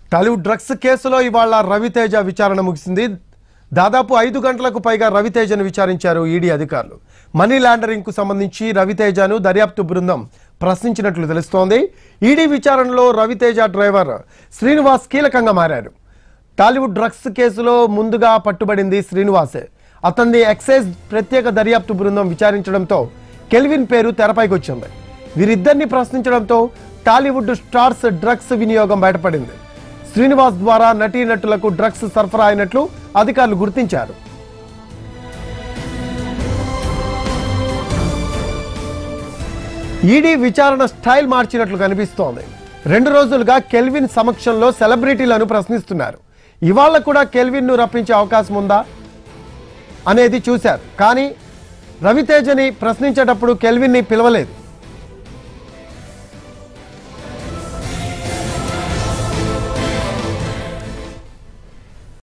Tollywood drugs కేసులో ఇవాళ రవితేజ విచారణ ముగిసింది దాదాపు ఐదు గంటలకు పైగా రవితేజను విచారించారు ఈడీ అధికారులు మనీ లాండరింగ్ కు సంబంధించి రవితేజను దర్యాప్తు బృందం ప్రశ్నించినట్లు తెలుస్తోంది ఈడీ విచారణలో రవితేజ డ్రైవర్ శ్రీనివాస్ కీలకంగా మారారు టాలీవుడ్ డ్రగ్స్ కేసులో ముందుగా పట్టుబడింది శ్రీనివాసే అతన్ని ఎక్సైజ్ ప్రత్యేక దర్యాప్తు బృందం విచారించడంతో కెల్విన్ పేరు తెరపైకి వచ్చింది వీరిద్దరిని ప్రశ్నించడంతో టాలీవుడ్ స్టార్స్ డ్రగ్స్ వినియోగం బయటపడింది శ్రీనివాస్ ద్వారా నటీనటులకు డ్రగ్స్ సరఫరా అయినట్లు అధికారులు గుర్తించారు ఈడీ విచారణ స్టైల్ మార్చినట్లు కనిపిస్తోంది రెండు రోజులుగా కెల్విన్ సమక్షంలో సెలబ్రిటీలను ప్రశ్నిస్తున్నారు ఇవాళ కూడా కెల్విన్ను రప్పించే అవకాశం ఉందా అనేది చూశారు కానీ రవితేజని ప్రశ్నించేటప్పుడు కెల్విన్ని పిలవలేదు